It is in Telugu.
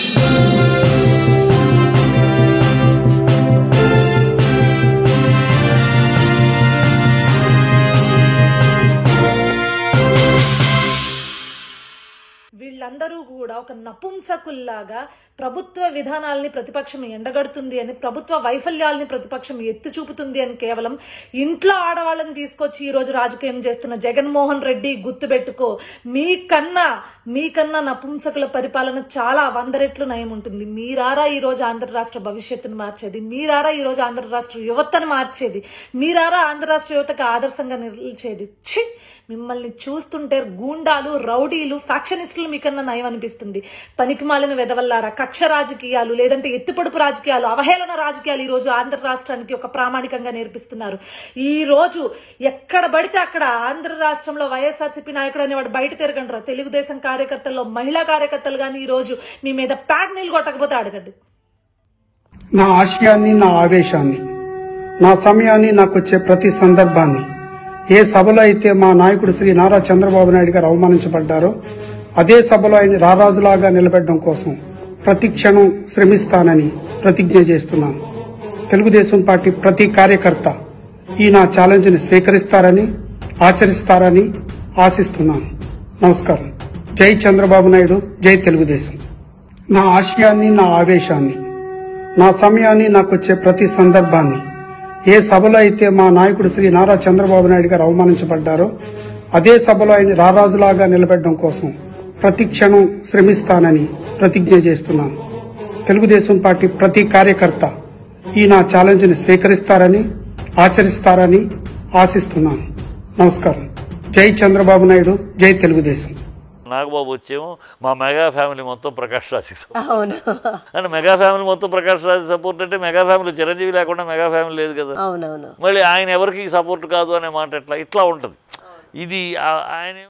వీళ్ళందరూ కూడా ఒక నపుంసకుల్లాగా ప్రభుత్వ విధానాల్ని ప్రతిపక్షం ఎండగడుతుంది అని ప్రభుత్వ వైఫల్యాల్ని ప్రతిపక్షం ఎత్తి చూపుతుంది అని కేవలం ఇంట్లో ఆడవాళ్ళని తీసుకొచ్చి ఈ రోజు రాజకీయం చేస్తున్న జగన్మోహన్ రెడ్డి గుర్తుపెట్టుకో మీకన్నా మీకన్నా నపుంసకుల పరిపాలన చాలా వంద రెట్లు నయం ఉంటుంది మీరారా ఈ రోజు ఆంధ్ర రాష్ట్ర భవిష్యత్తును మార్చేది మీరారా ఈ రోజు ఆంధ్ర రాష్ట్ర యువతను మార్చేది మీరారా ఆంధ్ర రాష్ట్ర యువతకు ఆదర్శంగా నిలిచేది ఛీ మిమ్మల్ని చూస్తుంటే గూండాలు రౌడీలు ఫ్యాక్షనిస్టులు మీకన్నా నయం అనిపిస్తుంది పనికిమాలిన వెదవల్లారా కక్ష రాజకీయాలు లేదంటే ఎత్తుపొడుపు రాజకీయాలు అవహేళన రాజకీయాలు ఈ రోజు ఆంధ్ర రాష్ట్రానికి ఒక ప్రామాణికంగా నేర్పిస్తున్నారు ఈ రోజు ఎక్కడ పడితే అక్కడ ఆంధ్ర రాష్ట్రంలో వైఎస్ఆర్సీపీ నాయకుడు అనేవాడు బయట తిరగంటారు తెలుగుదేశం కార్యకర్తల్లో మహిళా కార్యకర్తలు కానీ ఈ రోజు మీ మీద ప్యాడ్ నీళ్ళు కొట్టకపోతే అడగండి నా ఆశయాన్ని నా ఆవేశాన్ని నా సమయాన్ని నాకొచ్చే ప్రతి సందర్భాన్ని ఏ సభలో అయితే మా నాయకుడు శ్రీ నారా చంద్రబాబు నాయుడు గారు అవమానించబడ్డారో అదే సభలో ఆయన రారాజులాగా నిలబెట్టడం కోసం ప్రతి క్షణం శ్రమిస్తానని ప్రతిజ్ఞ చేస్తున్నాను తెలుగుదేశం పార్టీ ప్రతి కార్యకర్త ఈ నా ఛాలెంజ్ని స్వీకరిస్తారని ఆచరిస్తారని ఆశిస్తున్నాను నమస్కారం జై చంద్రబాబు నాయుడు జై తెలుగుదేశం నా ఆశయాన్ని నా ఆవేశాన్ని నా సమయాన్ని నాకొచ్చే ప్రతి సందర్భాన్ని ఏ సభలో అయితే మా నాయకుడు శ్రీ నారా చంద్రబాబు నాయుడు గారు అవమానించబడ్డారో అదే సభలో ఆయన రారాజులాగా నిలబెట్టడం కోసం ప్రతి క్షణం శ్రమిస్తానని ప్రతిజ్ఞ చేస్తున్నాను తెలుగుదేశం పార్టీ ప్రతి కార్యకర్త ఈ నా ఛాలెంజ్ని స్వీకరిస్తారని ఆచరిస్తారని ఆశిస్తున్నాను నమస్కారం జై చంద్రబాబు నాయుడు జై తెలుగుదేశం నాగబాబు వచ్చేమో మా మెగా ఫ్యామిలీ మొత్తం ప్రకాష్ రాజ్కి support. అవును అంటే మెగా ఫ్యామిలీ మొత్తం ప్రకాష్ రాజ్ సపోర్ట్ అంటే మెగా ఫ్యామిలీ చిరంజీవి లేకుండా మెగా ఫ్యామిలీ లేదు కదా అవునవును మళ్ళీ ఆయన ఎవరికి సపోర్ట్ కాదు అనే మాట ఎట్లా ఇట్లా ఉంటుంది ఇది ఆ- ఆయన